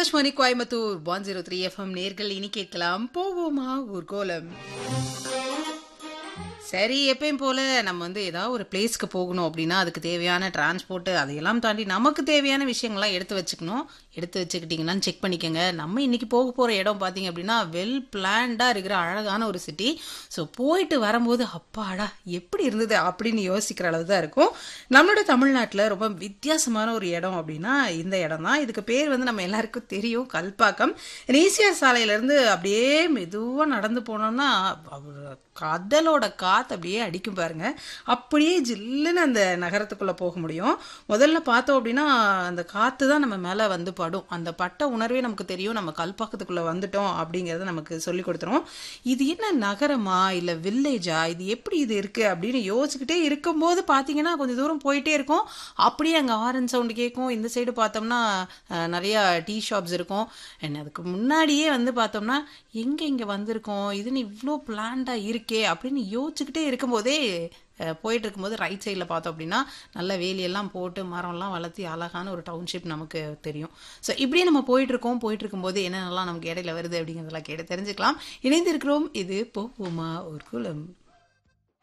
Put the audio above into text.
Akashvani Coimbatore one zero three FM நேர்கள் இனி கேட்கலாம் போவோமா ஊர்கோலம் சரி எப்பயும் போல நம்ம வந்து ஏதாவது ஒரு பிளேஸ்க்கு போகணும் அப்படின்னா அதுக்கு தேவையான டிரான்ஸ்போர்ட் அதையெல்லாம் தாண்டி நமக்கு தேவையான விஷயங்கள்லாம் எடுத்து வச்சுக்கணும் எடுத்து வச்சுக்கிட்டிங்கன்னா செக் பண்ணிக்கோங்க நம்ம இன்னைக்கு போக போகிற இடம் பார்த்தீங்க அப்படின்னா வெல் பிளான்டாக இருக்கிற அழகான ஒரு சிட்டி ஸோ போயிட்டு வரும்போது அப்பாடா எப்படி இருந்தது அப்படின்னு யோசிக்கிற அளவு தான் இருக்கும் நம்மளோட தமிழ்நாட்டில் ரொம்ப வித்தியாசமான ஒரு இடம் அப்படின்னா இந்த இடம் தான் இதுக்கு பேர் வந்து நம்ம எல்லாருக்கும் தெரியும் கல்பாக்கம் ரீசியா சாலையிலேருந்து அப்படியே மெதுவாக நடந்து போனோம்னா அவர் கடலோட காற்று அப்படியே அடிக்கும் பாருங்க அப்படியே ஜில்லுன்னு அந்த நகரத்துக்குள்ளே போக முடியும் முதல்ல பார்த்தோம் அப்படின்னா அந்த காற்று தான் நம்ம மேலே வந்து படும் அந்த பட்ட உணர்வே நமக்கு தெரியும் நம்ம கல்பாக்கத்துக்குள்ளே வந்துட்டோம் அப்படிங்கிறத நமக்கு சொல்லி கொடுத்துரும் இது என்ன நகரமா இல்லை வில்லேஜா இது எப்படி இது இருக்குது அப்படின்னு யோசிச்சுக்கிட்டே இருக்கும்போது பார்த்தீங்கன்னா கொஞ்சம் தூரம் போயிட்டே இருக்கும் அப்படியே அங்கே ஆரன் சவுண்டு கேட்கும் இந்த சைடு பார்த்தோம்னா அஹ், நிறையா டீ ஷாப்ஸ் இருக்கும் என்ன அதுக்கு முன்னாடியே வந்து பார்த்தோம்னா எங்கே இங்கே வந்திருக்கோம் இதுன்னு இவ்வளோ பிளான்டாக இருக்கே அப்படின்னு யோசிச்சுக்கிட்டே இருக்கும்போதே அஹ், போயிட்டு இருக்கும்போது ரைட் சைடில் பார்த்தோம் அப்படின்னா நல்ல வேலியெல்லாம் போட்டு மரம்லாம் வளர்த்தி அழகான ஒரு டவுன்ஷிப் நமக்கு தெரியும் ஸோ இப்படியே நம்ம போயிட்டு இருக்கோம் போயிட்டு இருக்கும்போது என்னென்னலாம் நமக்கு இடையில வருது அப்படிங்கிறதெல்லாம் கேட்டு தெரிஞ்சுக்கலாம் இணைந்திருக்கிறோம் இது போவோமா ஒரு குலம்